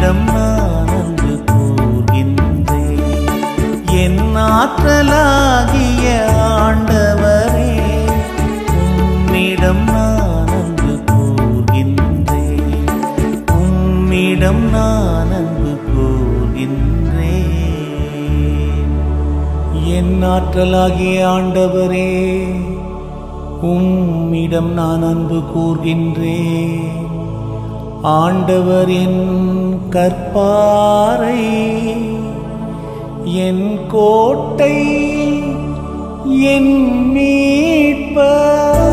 உம்மிடம் நான் அன்பு கூர்கின்றேன் என் ஆற்றலாகிய ஆண்டவரே உம்மிடம் நான் அன்பு கூர்கின்றேன் உம்மிடம் நான் அன்பு கூர்கின்றேன் என் ஆற்றலாகிய ஆண்டவரே உம்மிடம் நான் அன்பு கூர்கின்றேன் ஆண்டவர் என் கற்பாரை என் கோட்டை என் மீட்பர்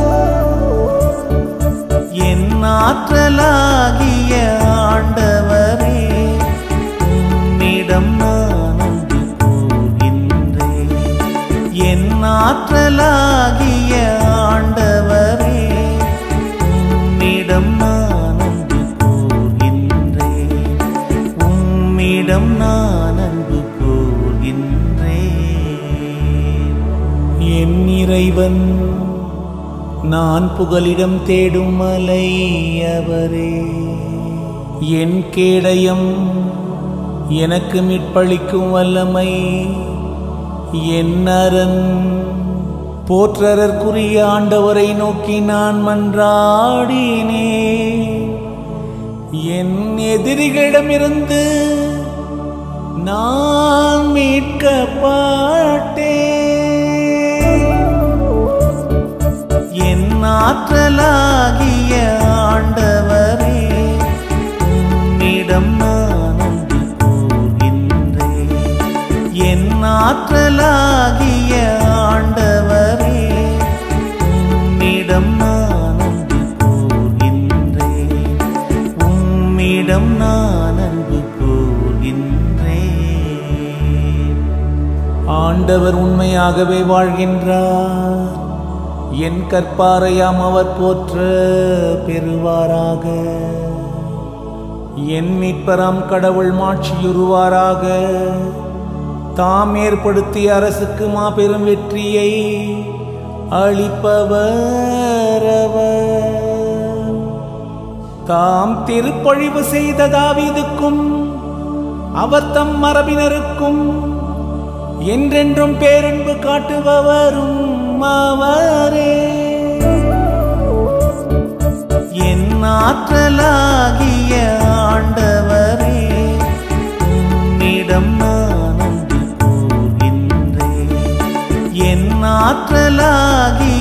என் ஆற்றலாகிய ஆண்டவரே உம்மிடம் நான் அன்பு கூர்கின்றேன் என் ஆற்றலாகிய ஆண்டவரே உம்மிடம் நான் அன்பு கூர்கின்றேன் உம்மிடம் நான் அன்பு கூர்கின்றேன் என் இறைவன் நான் புகலிடம் தேடும் மலை அவரே என் கேடயம் எனக்கு மீட்பளிக்கும் வல்லமை என் அரண் போற்றறற்குரிய ஆண்டவரை நோக்கி நான் மன்றாடினேன் என் எதிரிகளிடமிருந்து நான் மீட்கப்பட்டேன் என் ஆற்றலாகிய ஆண்டவரே உம்மிடம் நான் அன்பு கூர்கின்றேன் என் ஆற்றலாகிய ஆண்டவரே உம்மிடம் நான் அன்பு கூர்கின்றேன் உம்மிடம் நான் அன்பு கூர்கின்றேன் ஆண்டவர் உண்மையாகவே வாழ்கின்றார் என் கற்பாரையாம் அவர் போற்ற பெறுவாராக என் மீட்பராம் கடவுள் மாட்சியுறுவாராக தாம் ஏற்படுத்திய அரசுக்கு மாபெரும் வெற்றியை அளிப்பவர் அவர் தாம் திருப்பழிவு செய்த தாவீதுக்கும் அவர் தம் மரபினருக்கும் என்றென்றும் பேரன்பு காட்டுபவரும் அவரே என் ஆற்றலாகிய ஆண்டவரே உம்மிடம் நான் அன்பு கூர்கின்றேன் என் ஆற்றலாகிய